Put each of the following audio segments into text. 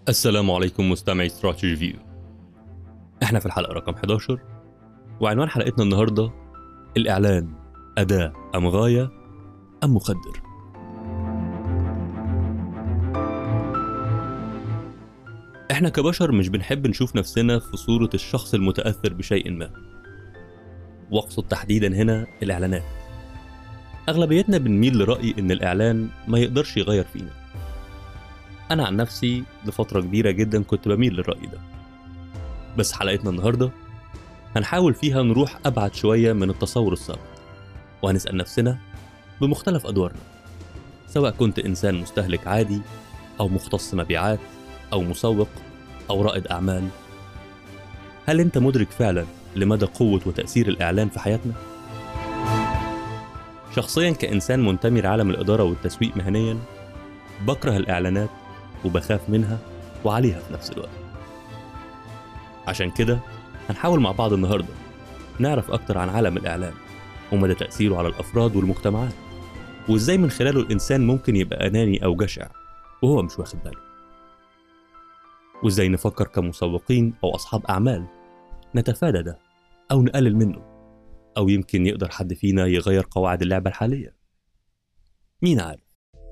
السلام عليكم مستمعي استراتيجي فيو احنا في الحلقة رقم 11 وعنوان حلقتنا النهاردة الإعلان أداة أم غاية أم مخدر احنا كبشر مش بنحب نشوف نفسنا في صورة الشخص المتأثر بشيء ما واقصد تحديدا هنا الإعلانات أغلبيتنا بنميل لرأي إن الإعلان ما يقدرش يغير فينا أنا عن نفسي لفترة كبيرة جدا كنت بميل للرأي ده بس حلقتنا النهاردة هنحاول فيها نروح أبعد شوية من التصور السابق وهنسأل نفسنا بمختلف أدوارنا سواء كنت إنسان مستهلك عادي أو مختص مبيعات أو مسوق أو رائد أعمال هل أنت مدرك فعلا لمدى قوة وتأثير الإعلان في حياتنا؟ شخصيا كإنسان منتمي لعالم الإدارة والتسويق مهنيا بكره الإعلانات وبخاف منها وعليها في نفس الوقت عشان كده هنحاول مع بعض النهاردة نعرف أكتر عن عالم الإعلان ومدى تأثيره على الأفراد والمجتمعات وإزاي من خلاله الإنسان ممكن يبقى أناني أو جشع وهو مش واخد باله وإزاي نفكر كمسوقين أو أصحاب أعمال نتفادى ده أو نقلل منه أو يمكن يقدر حد فينا يغير قواعد اللعبة الحالية مين عارف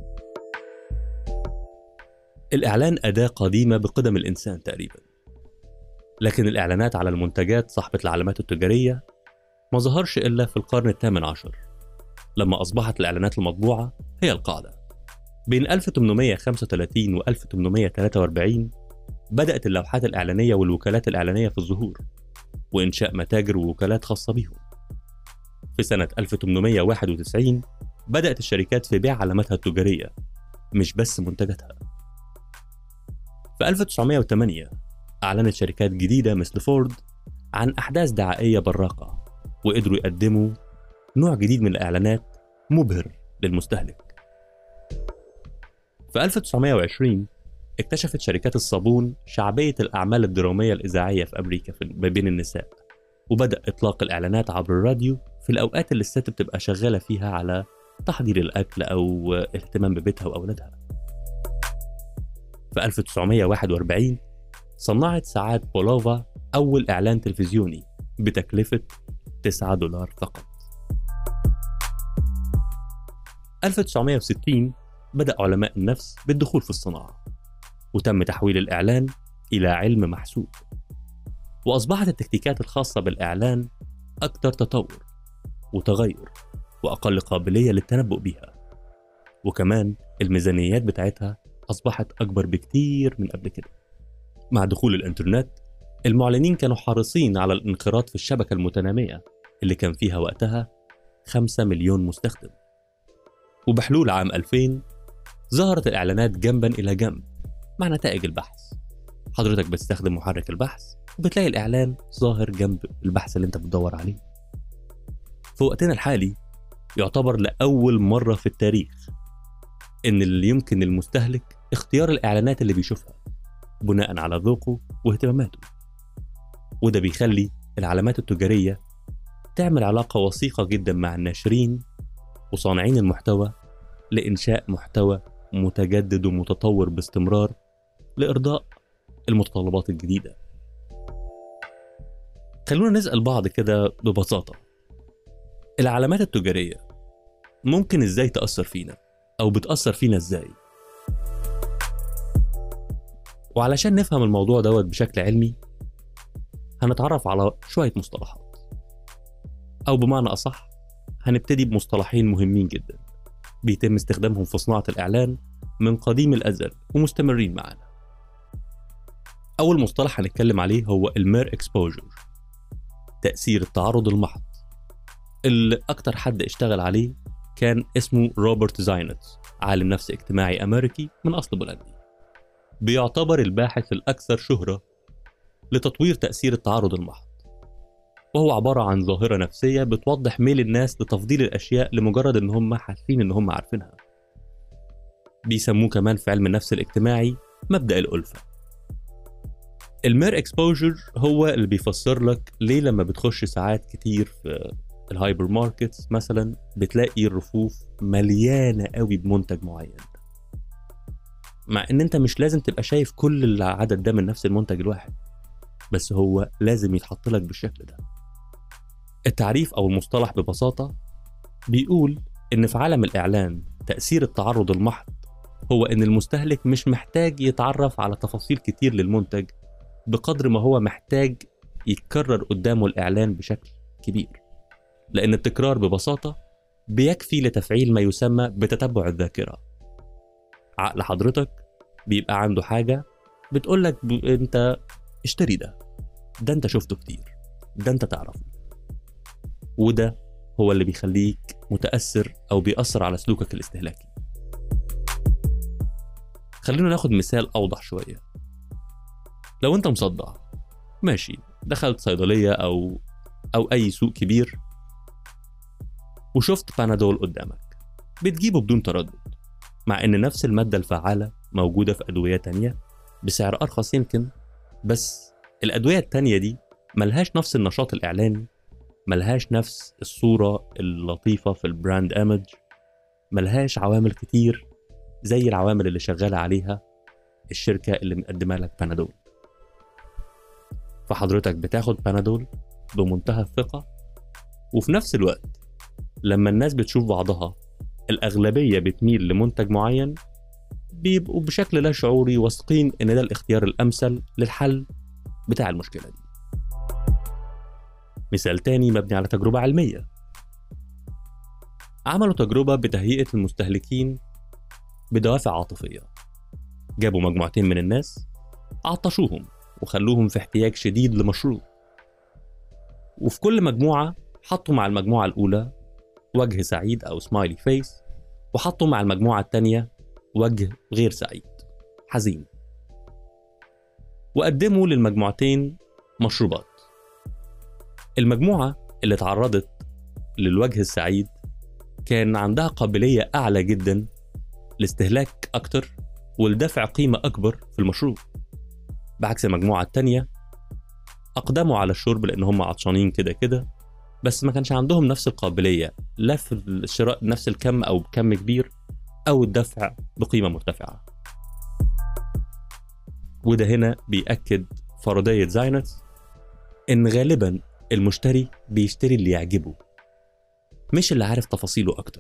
الإعلان أداة قديمة بقدم الإنسان تقريبا لكن الإعلانات على المنتجات صاحبة العلامات التجارية ما ظهرش إلا في القرن الثامن عشر لما أصبحت الإعلانات المطبوعة هي القاعدة بين 1835 و 1843 بدأت اللوحات الإعلانية والوكالات الإعلانية في الظهور وإنشاء متاجر ووكالات خاصة بيهم في سنة 1891 بدأت الشركات في بيع علاماتها التجارية مش بس منتجاتها في 1908 أعلنت شركات جديدة مثل فورد عن أحداث دعائية براقة وقدروا يقدموا نوع جديد من الإعلانات مبهر للمستهلك في 1920 اكتشفت شركات الصابون شعبية الأعمال الدرامية الإذاعية في أمريكا ما بين النساء وبدأ إطلاق الإعلانات عبر الراديو في الأوقات اللي الست بتبقى شغالة فيها على تحضير الأكل أو اهتمام ببيتها وأولادها في 1941 صنعت ساعات بولوفا أول إعلان تلفزيوني بتكلفة 9 دولار فقط 1960 بدأ علماء النفس بالدخول في الصناعة وتم تحويل الإعلان إلى علم محسوب وأصبحت التكتيكات الخاصة بالإعلان أكثر تطور وتغير وأقل قابلية للتنبؤ بها وكمان الميزانيات بتاعتها أصبحت أكبر بكتير من قبل كده مع دخول الإنترنت المعلنين كانوا حريصين على الانخراط في الشبكة المتنامية اللي كان فيها وقتها 5 مليون مستخدم وبحلول عام 2000 ظهرت الإعلانات جنبا إلى جنب مع نتائج البحث حضرتك بتستخدم محرك البحث وبتلاقي الإعلان ظاهر جنب البحث اللي أنت بتدور عليه في وقتنا الحالي يعتبر لأول مرة في التاريخ إن اللي يمكن المستهلك اختيار الإعلانات اللي بيشوفها بناء على ذوقه واهتماماته وده بيخلي العلامات التجارية تعمل علاقة وثيقة جدا مع الناشرين وصانعين المحتوى لإنشاء محتوى متجدد ومتطور باستمرار لإرضاء المتطلبات الجديدة خلونا نسأل بعض كده ببساطة العلامات التجارية ممكن ازاي تأثر فينا أو بتأثر فينا ازاي وعلشان نفهم الموضوع دوت بشكل علمي هنتعرف على شوية مصطلحات أو بمعنى أصح هنبتدي بمصطلحين مهمين جدا بيتم استخدامهم في صناعة الإعلان من قديم الأزل ومستمرين معانا أول مصطلح هنتكلم عليه هو المير اكسبوجر تأثير التعرض المحض اللي أكتر حد اشتغل عليه كان اسمه روبرت زاينت عالم نفس اجتماعي أمريكي من أصل بولندي بيعتبر الباحث الأكثر شهرة لتطوير تأثير التعرض المحض وهو عبارة عن ظاهرة نفسية بتوضح ميل الناس لتفضيل الأشياء لمجرد إن هم حاسين إن هم عارفينها بيسموه كمان في علم النفس الاجتماعي مبدأ الألفة المير اكسبوجر هو اللي بيفسر لك ليه لما بتخش ساعات كتير في الهايبر ماركتس مثلا بتلاقي الرفوف مليانة قوي بمنتج معين مع ان انت مش لازم تبقى شايف كل العدد ده من نفس المنتج الواحد بس هو لازم يتحط لك بالشكل ده التعريف او المصطلح ببساطه بيقول ان في عالم الاعلان تاثير التعرض المحض هو ان المستهلك مش محتاج يتعرف على تفاصيل كتير للمنتج بقدر ما هو محتاج يتكرر قدامه الاعلان بشكل كبير لان التكرار ببساطه بيكفي لتفعيل ما يسمى بتتبع الذاكره عقل حضرتك بيبقى عنده حاجه بتقول لك ب... انت اشتري ده ده انت شفته كتير ده انت تعرفه وده هو اللي بيخليك متاثر او بيأثر على سلوكك الاستهلاكي خلينا ناخد مثال اوضح شويه لو انت مصدع ماشي دخلت صيدليه او او اي سوق كبير وشفت بانادول قدامك بتجيبه بدون تردد مع ان نفس الماده الفعاله موجوده في ادويه تانية بسعر ارخص يمكن بس الادويه التانية دي ملهاش نفس النشاط الاعلاني ملهاش نفس الصوره اللطيفه في البراند ايمج ملهاش عوامل كتير زي العوامل اللي شغاله عليها الشركه اللي مقدمه لك بانادول فحضرتك بتاخد بانادول بمنتهى الثقه وفي نفس الوقت لما الناس بتشوف بعضها الأغلبية بتميل لمنتج معين بيبقوا بشكل لا شعوري واثقين إن ده الاختيار الأمثل للحل بتاع المشكلة دي مثال تاني مبني على تجربة علمية عملوا تجربة بتهيئة المستهلكين بدوافع عاطفية جابوا مجموعتين من الناس عطشوهم وخلوهم في احتياج شديد لمشروب وفي كل مجموعة حطوا مع المجموعة الأولى وجه سعيد أو سمايلي فيس وحطوا مع المجموعة التانية وجه غير سعيد حزين وقدموا للمجموعتين مشروبات المجموعة اللي تعرضت للوجه السعيد كان عندها قابلية أعلى جدا لاستهلاك أكتر ولدفع قيمة أكبر في المشروب بعكس المجموعة التانية أقدموا على الشرب لأن هم عطشانين كده كده بس ما كانش عندهم نفس القابلية لا في الشراء نفس الكم أو بكم كبير أو الدفع بقيمة مرتفعة وده هنا بيأكد فرضية زاينتس إن غالبا المشتري بيشتري اللي يعجبه مش اللي عارف تفاصيله أكتر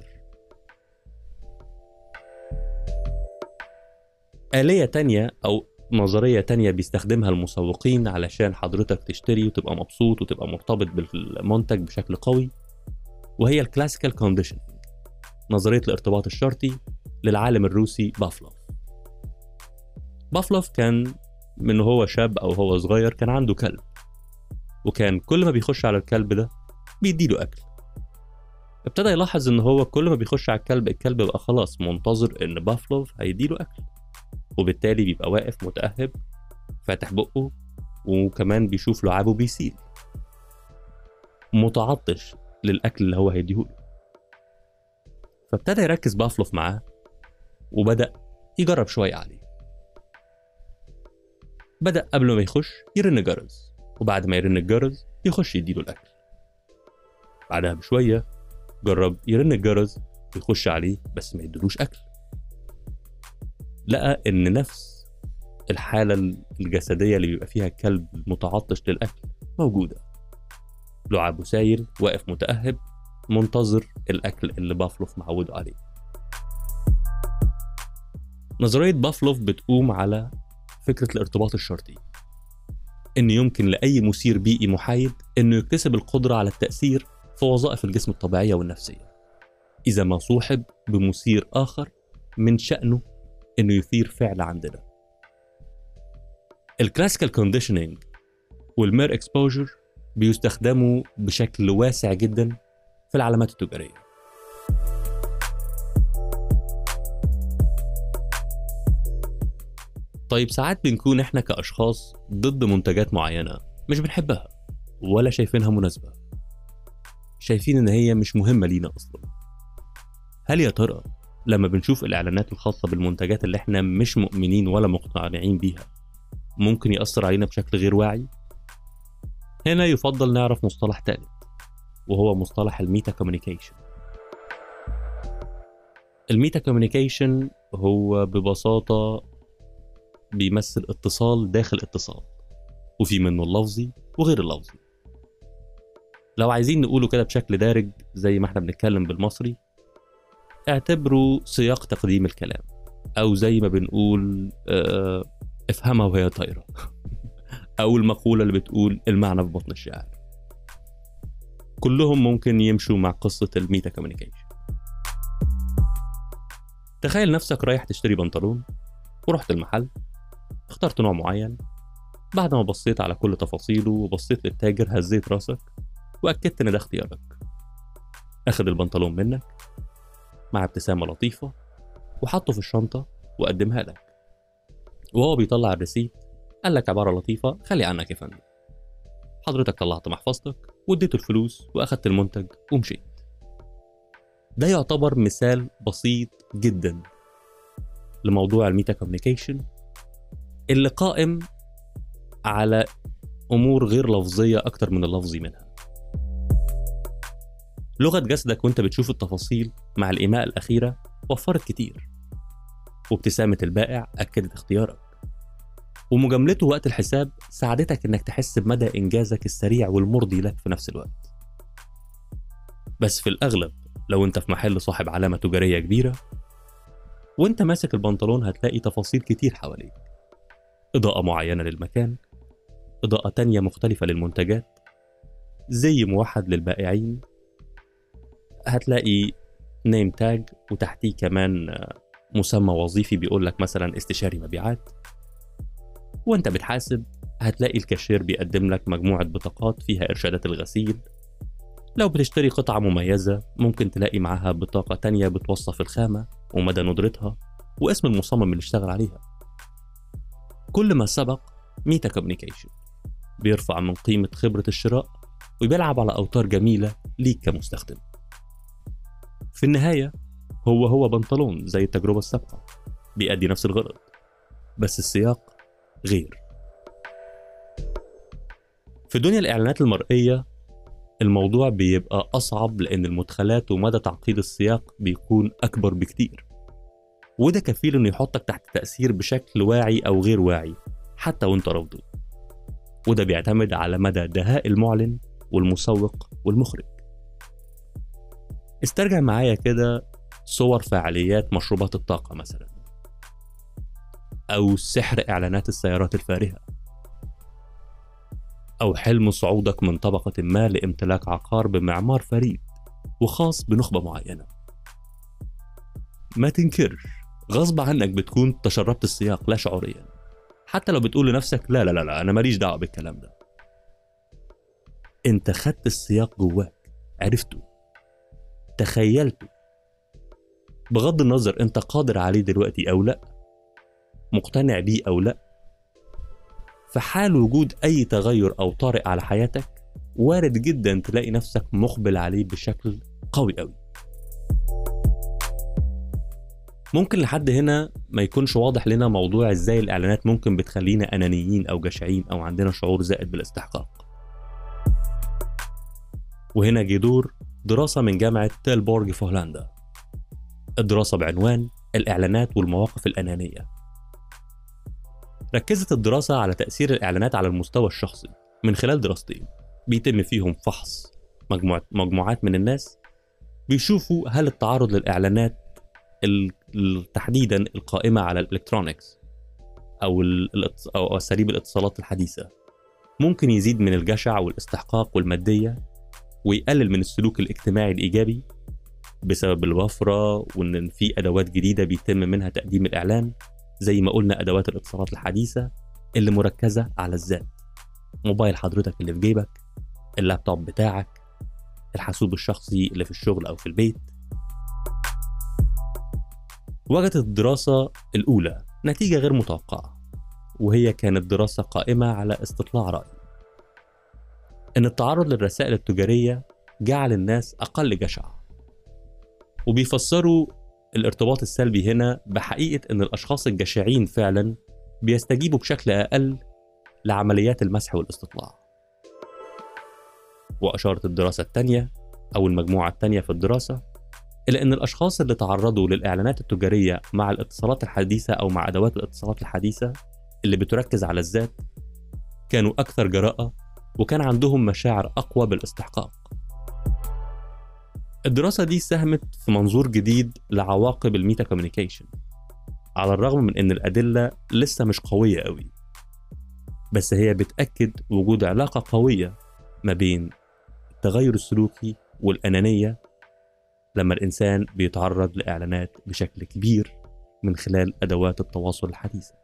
آلية تانية أو نظرية تانية بيستخدمها المسوقين علشان حضرتك تشتري وتبقى مبسوط وتبقى مرتبط بالمنتج بشكل قوي وهي الكلاسيكال كونديشن نظرية الارتباط الشرطي للعالم الروسي بافلوف بافلوف كان من هو شاب أو هو صغير كان عنده كلب وكان كل ما بيخش على الكلب ده بيديله أكل ابتدى يلاحظ ان هو كل ما بيخش على الكلب الكلب بقى خلاص منتظر ان بافلوف هيديله اكل وبالتالي بيبقى واقف متأهب فاتح بقه وكمان بيشوف لعابه بيسيل متعطش للأكل اللي هو هيديهوله فابتدى يركز بافلوف معاه وبدأ يجرب شوية عليه بدأ قبل ما يخش يرن جرس وبعد ما يرن الجرس يخش يديله الأكل بعدها بشوية جرب يرن الجرس ويخش عليه بس ما يدلوش أكل لقى ان نفس الحالة الجسدية اللي بيبقى فيها الكلب متعطش للأكل موجودة لعابه سايل واقف متأهب منتظر الأكل اللي بافلوف معوده عليه نظرية بافلوف بتقوم على فكرة الارتباط الشرطي إن يمكن لأي مثير بيئي محايد إنه يكتسب القدرة على التأثير في وظائف الجسم الطبيعية والنفسية إذا ما صوحب بمثير آخر من شأنه انه يثير فعل عندنا الكلاسيكال كونديشننج والمير اكسبوجر بيستخدموا بشكل واسع جدا في العلامات التجاريه طيب ساعات بنكون احنا كاشخاص ضد منتجات معينه مش بنحبها ولا شايفينها مناسبه شايفين ان هي مش مهمه لينا اصلا هل يا ترى لما بنشوف الإعلانات الخاصة بالمنتجات اللي إحنا مش مؤمنين ولا مقتنعين بيها ممكن يأثر علينا بشكل غير واعي؟ هنا يفضل نعرف مصطلح ثالث وهو مصطلح الميتا كوميونيكيشن الميتا كوميونيكيشن هو ببساطة بيمثل اتصال داخل اتصال وفي منه اللفظي وغير اللفظي لو عايزين نقوله كده بشكل دارج زي ما احنا بنتكلم بالمصري اعتبروا سياق تقديم الكلام او زي ما بنقول اه افهمها وهي طايره او المقوله اللي بتقول المعنى في بطن الشعر كلهم ممكن يمشوا مع قصه الميتا كوميونيكيشن تخيل نفسك رايح تشتري بنطلون ورحت المحل اخترت نوع معين بعد ما بصيت على كل تفاصيله وبصيت للتاجر هزيت راسك وأكدت إن ده اختيارك أخد البنطلون منك مع ابتسامة لطيفة وحطه في الشنطة وقدمها لك وهو بيطلع الريسيت قال لك عبارة لطيفة خلي عنك يا فندم حضرتك طلعت محفظتك واديته الفلوس وأخدت المنتج ومشيت ده يعتبر مثال بسيط جدا لموضوع الميتا كوميونيكيشن اللي قائم على امور غير لفظيه اكتر من اللفظي منها لغه جسدك وانت بتشوف التفاصيل مع الايماء الاخيره وفرت كتير وابتسامه البائع اكدت اختيارك ومجاملته وقت الحساب ساعدتك انك تحس بمدى انجازك السريع والمرضي لك في نفس الوقت بس في الاغلب لو انت في محل صاحب علامه تجاريه كبيره وانت ماسك البنطلون هتلاقي تفاصيل كتير حواليك إضاءة معينة للمكان إضاءة تانية مختلفة للمنتجات زي موحد للبائعين هتلاقي نيم تاج وتحتيه كمان مسمى وظيفي بيقول لك مثلا استشاري مبيعات وانت بتحاسب هتلاقي الكاشير بيقدم لك مجموعة بطاقات فيها إرشادات الغسيل لو بتشتري قطعة مميزة ممكن تلاقي معاها بطاقة تانية بتوصف الخامة ومدى ندرتها واسم المصمم اللي اشتغل عليها كل ما سبق ميتا كوميونيكيشن بيرفع من قيمة خبرة الشراء وبيلعب على أوتار جميلة ليك كمستخدم في النهاية هو هو بنطلون زي التجربة السابقة بيأدي نفس الغرض بس السياق غير في دنيا الإعلانات المرئية الموضوع بيبقى أصعب لأن المدخلات ومدى تعقيد السياق بيكون أكبر بكتير وده كفيل إنه يحطك تحت تأثير بشكل واعي أو غير واعي حتى وأنت رافضه وده بيعتمد على مدى دهاء المعلن والمسوق والمخرج استرجع معايا كده صور فعاليات مشروبات الطاقة مثلا أو سحر إعلانات السيارات الفارهة أو حلم صعودك من طبقة ما لامتلاك عقار بمعمار فريد وخاص بنخبة معينة ما تنكرش غصب عنك بتكون تشربت السياق لا شعوريا حتى لو بتقول لنفسك لا لا لا, لا أنا ماليش دعوة بالكلام ده انت خدت السياق جواك عرفته تخيلته بغض النظر انت قادر عليه دلوقتي او لا مقتنع بيه او لا في حال وجود اي تغير او طارئ على حياتك وارد جدا تلاقي نفسك مقبل عليه بشكل قوي قوي ممكن لحد هنا ما يكونش واضح لنا موضوع ازاي الاعلانات ممكن بتخلينا انانيين او جشعين او عندنا شعور زائد بالاستحقاق وهنا جه دور دراسة من جامعة تيلبورج في هولندا الدراسة بعنوان الإعلانات والمواقف الأنانية ركزت الدراسة على تأثير الإعلانات على المستوى الشخصي من خلال دراستين بيتم فيهم فحص مجموعة مجموعات من الناس بيشوفوا هل التعرض للإعلانات تحديدا القائمة على الإلكترونيكس أو أو أساليب الاتصالات الحديثة ممكن يزيد من الجشع والاستحقاق والمادية ويقلل من السلوك الاجتماعي الإيجابي بسبب الوفرة وإن في أدوات جديدة بيتم منها تقديم الإعلان زي ما قلنا أدوات الاتصالات الحديثة اللي مركزة على الذات موبايل حضرتك اللي في جيبك اللابتوب بتاعك الحاسوب الشخصي اللي في الشغل أو في البيت وجدت الدراسة الأولى نتيجة غير متوقعة وهي كانت دراسة قائمة على استطلاع رأي إن التعرض للرسائل التجارية جعل الناس أقل جشع وبيفسروا الارتباط السلبي هنا بحقيقة إن الأشخاص الجشعين فعلا بيستجيبوا بشكل أقل لعمليات المسح والاستطلاع وأشارت الدراسة الثانية أو المجموعة الثانية في الدراسة إلى أن الأشخاص اللي تعرضوا للإعلانات التجارية مع الاتصالات الحديثة أو مع أدوات الاتصالات الحديثة اللي بتركز على الذات كانوا أكثر جراءة وكان عندهم مشاعر أقوى بالاستحقاق الدراسة دي ساهمت في منظور جديد لعواقب الميتا كوميونيكيشن على الرغم من ان الادله لسه مش قويه قوي بس هي بتاكد وجود علاقه قويه ما بين التغير السلوكي والانانيه لما الانسان بيتعرض لاعلانات بشكل كبير من خلال ادوات التواصل الحديثه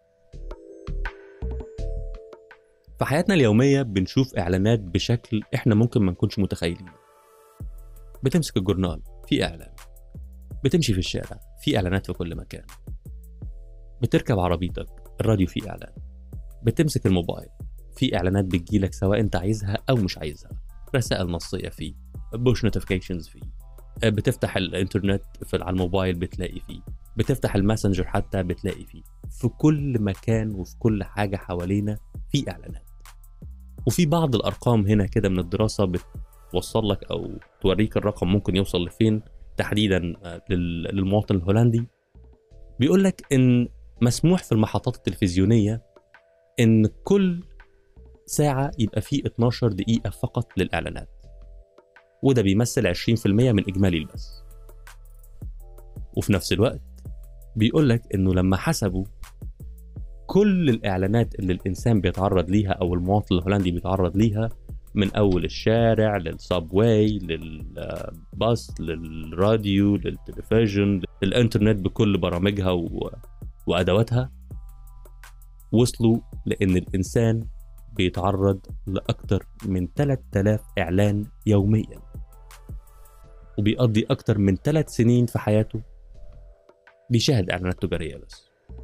في حياتنا اليوميه بنشوف اعلانات بشكل احنا ممكن ما نكونش متخيلين بتمسك الجورنال في اعلان بتمشي في الشارع في اعلانات في كل مكان بتركب عربيتك الراديو فيه اعلان بتمسك الموبايل في اعلانات بتجيلك سواء انت عايزها او مش عايزها رسائل نصيه فيه بوش نوتيفيكيشنز فيه بتفتح الانترنت في على الموبايل بتلاقي فيه بتفتح الماسنجر حتى بتلاقي فيه في كل مكان وفي كل حاجه حوالينا في اعلانات وفي بعض الارقام هنا كده من الدراسه بتوصل لك او توريك الرقم ممكن يوصل لفين تحديدا للمواطن الهولندي بيقول لك ان مسموح في المحطات التلفزيونية إن كل ساعة يبقى فيه 12 دقيقة فقط للإعلانات وده بيمثل 20% من إجمالي البث وفي نفس الوقت بيقول لك إنه لما حسبوا كل الإعلانات اللي الإنسان بيتعرض ليها أو المواطن الهولندي بيتعرض ليها من أول الشارع للصابواي للباص للراديو للتلفزيون للإنترنت بكل برامجها و... وأدواتها وصلوا لأن الإنسان بيتعرض لأكثر من 3000 إعلان يوميا وبيقضي أكثر من ثلاث سنين في حياته بيشاهد إعلانات تجارية بس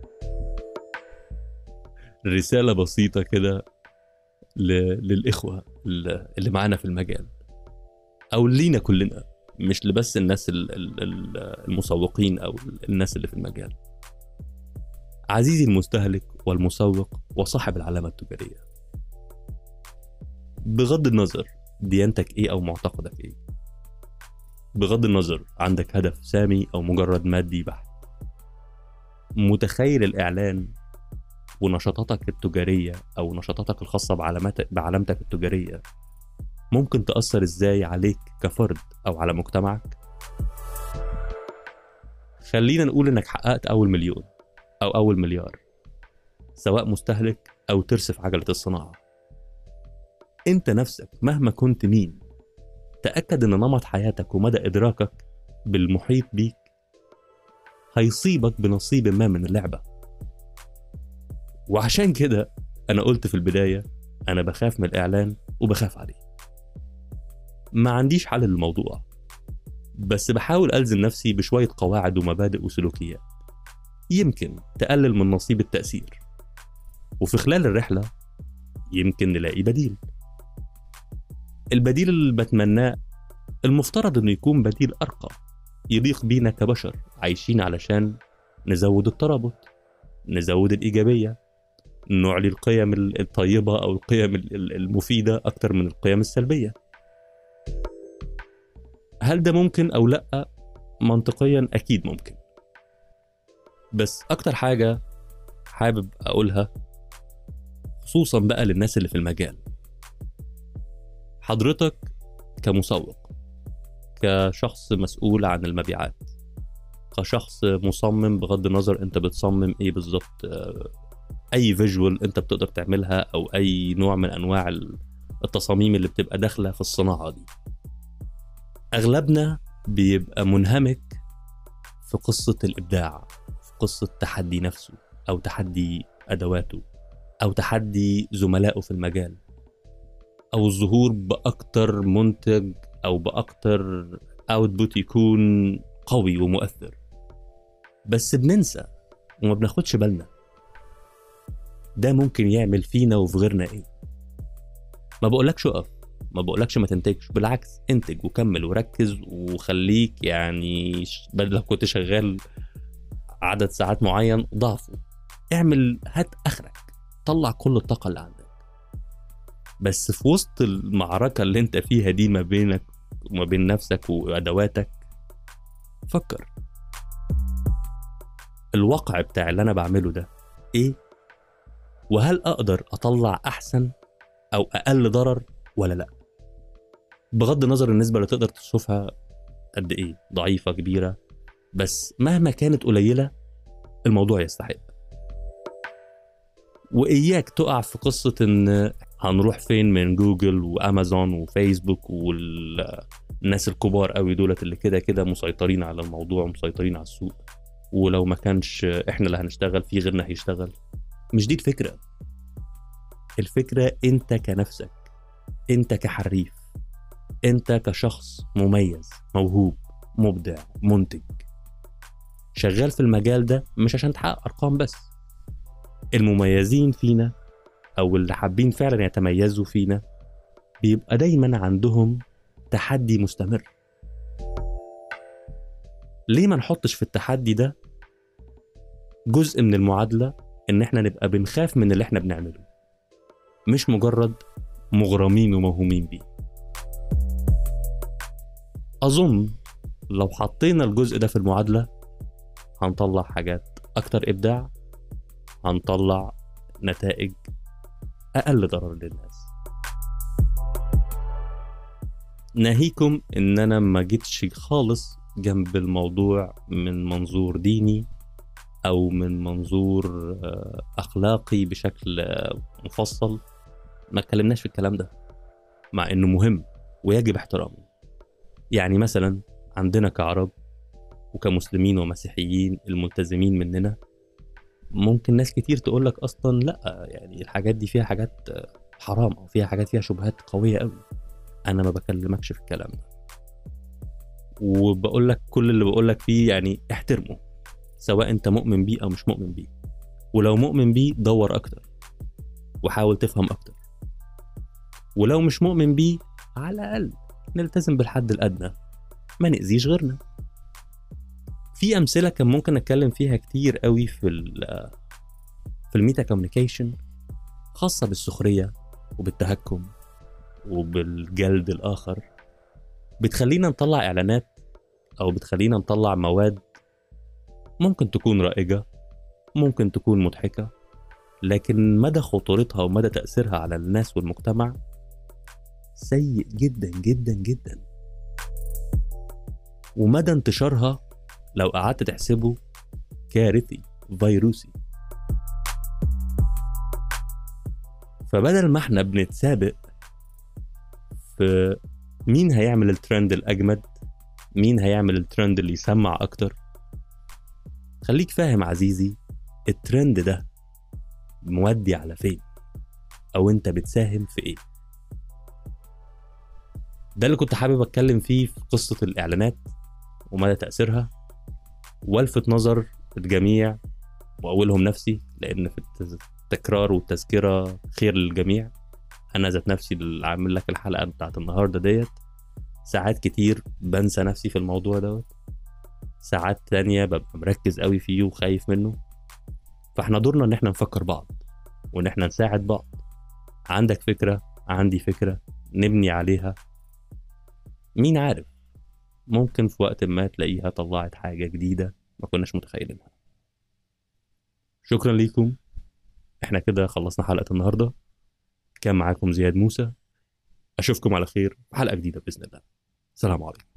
رسالة بسيطة كده ل... للإخوة اللي معانا في المجال أو لينا كلنا مش لبس الناس المسوقين أو الناس اللي في المجال عزيزي المستهلك والمسوق وصاحب العلامة التجارية بغض النظر ديانتك ايه او معتقدك ايه بغض النظر عندك هدف سامي او مجرد مادي بحت متخيل الاعلان ونشاطاتك التجارية او نشاطاتك الخاصة بعلامتك بعلامتك التجارية ممكن تأثر ازاي عليك كفرد او على مجتمعك خلينا نقول انك حققت اول مليون أو أول مليار سواء مستهلك أو ترسف عجلة الصناعة أنت نفسك مهما كنت مين تأكد أن نمط حياتك ومدى إدراكك بالمحيط بيك هيصيبك بنصيب ما من اللعبة وعشان كده أنا قلت في البداية أنا بخاف من الإعلان وبخاف عليه ما عنديش حل للموضوع بس بحاول ألزم نفسي بشوية قواعد ومبادئ وسلوكيات يمكن تقلل من نصيب التأثير وفي خلال الرحلة يمكن نلاقي بديل البديل اللي بتمناه المفترض انه يكون بديل ارقى يليق بينا كبشر عايشين علشان نزود الترابط نزود الايجابيه نعلي القيم الطيبه او القيم المفيده اكتر من القيم السلبيه هل ده ممكن او لا منطقيا اكيد ممكن بس اكتر حاجه حابب اقولها خصوصا بقى للناس اللي في المجال حضرتك كمسوق كشخص مسؤول عن المبيعات كشخص مصمم بغض النظر انت بتصمم ايه بالظبط آه، اي فيجوال انت بتقدر تعملها او اي نوع من انواع التصاميم اللي بتبقى داخله في الصناعه دي اغلبنا بيبقى منهمك في قصه الابداع قصة تحدي نفسه أو تحدي أدواته أو تحدي زملائه في المجال أو الظهور بأكتر منتج أو بأكتر اوتبوت يكون قوي ومؤثر بس بننسى وما بناخدش بالنا ده ممكن يعمل فينا وفي غيرنا ايه ما بقولكش اقف ما بقولكش ما تنتجش بالعكس انتج وكمل وركز وخليك يعني بدل لو كنت شغال عدد ساعات معين ضعفه اعمل هات اخرك طلع كل الطاقه اللي عندك بس في وسط المعركه اللي انت فيها دي ما بينك وما بين نفسك وادواتك فكر الواقع بتاع اللي انا بعمله ده ايه وهل اقدر اطلع احسن او اقل ضرر ولا لا بغض النظر النسبه اللي تقدر تشوفها قد ايه ضعيفه كبيره بس مهما كانت قليله الموضوع يستحق واياك تقع في قصه ان هنروح فين من جوجل وامازون وفيسبوك والناس الكبار قوي دولت اللي كده كده مسيطرين على الموضوع ومسيطرين على السوق ولو ما كانش احنا اللي هنشتغل في غيرنا هيشتغل مش دي الفكره الفكره انت كنفسك انت كحريف انت كشخص مميز موهوب مبدع منتج شغال في المجال ده مش عشان تحقق ارقام بس المميزين فينا او اللي حابين فعلا يتميزوا فينا بيبقى دايما عندهم تحدي مستمر ليه ما نحطش في التحدي ده جزء من المعادلة إن إحنا نبقى بنخاف من اللي إحنا بنعمله مش مجرد مغرمين وموهومين بيه أظن لو حطينا الجزء ده في المعادلة هنطلع حاجات أكتر إبداع هنطلع نتائج أقل ضرر للناس ناهيكم إن أنا ما جيتش خالص جنب الموضوع من منظور ديني أو من منظور آه، أخلاقي بشكل آه، مفصل ما اتكلمناش في الكلام ده مع إنه مهم ويجب احترامه يعني مثلا عندنا كعرب وكمسلمين ومسيحيين الملتزمين مننا ممكن ناس كتير تقول لك اصلا لا يعني الحاجات دي فيها حاجات حرام او فيها حاجات فيها شبهات قويه قوي انا ما بكلمكش في الكلام ده وبقول لك كل اللي بقول لك فيه يعني احترمه سواء انت مؤمن بيه او مش مؤمن بيه ولو مؤمن بيه دور اكتر وحاول تفهم اكتر ولو مش مؤمن بيه على الاقل نلتزم بالحد الادنى ما نأذيش غيرنا في امثله كان ممكن اتكلم فيها كتير قوي في ال في الميتا كوميونيكيشن خاصه بالسخريه وبالتهكم وبالجلد الاخر بتخلينا نطلع اعلانات او بتخلينا نطلع مواد ممكن تكون رائجه ممكن تكون مضحكه لكن مدى خطورتها ومدى تاثيرها على الناس والمجتمع سيء جدا جدا جدا ومدى انتشارها لو قعدت تحسبه كارثي فيروسي فبدل ما احنا بنتسابق في مين هيعمل الترند الأجمد مين هيعمل الترند اللي يسمع أكتر خليك فاهم عزيزي الترند ده مودي على فين أو أنت بتساهم في إيه ده اللي كنت حابب أتكلم فيه في قصة الإعلانات ومدى تأثيرها والفت نظر الجميع واولهم نفسي لان في التكرار والتذكره خير للجميع انا ذات نفسي اللي عامل لك الحلقه بتاعت النهارده ديت ساعات كتير بنسى نفسي في الموضوع دوت ساعات تانية ببقى مركز قوي فيه وخايف منه فاحنا دورنا ان احنا نفكر بعض وان احنا نساعد بعض عندك فكرة عندي فكرة نبني عليها مين عارف ممكن في وقت ما تلاقيها طلعت حاجة جديدة ما كناش متخيلينها شكرا ليكم احنا كده خلصنا حلقة النهاردة كان معاكم زياد موسى اشوفكم على خير في حلقة جديدة بإذن الله سلام عليكم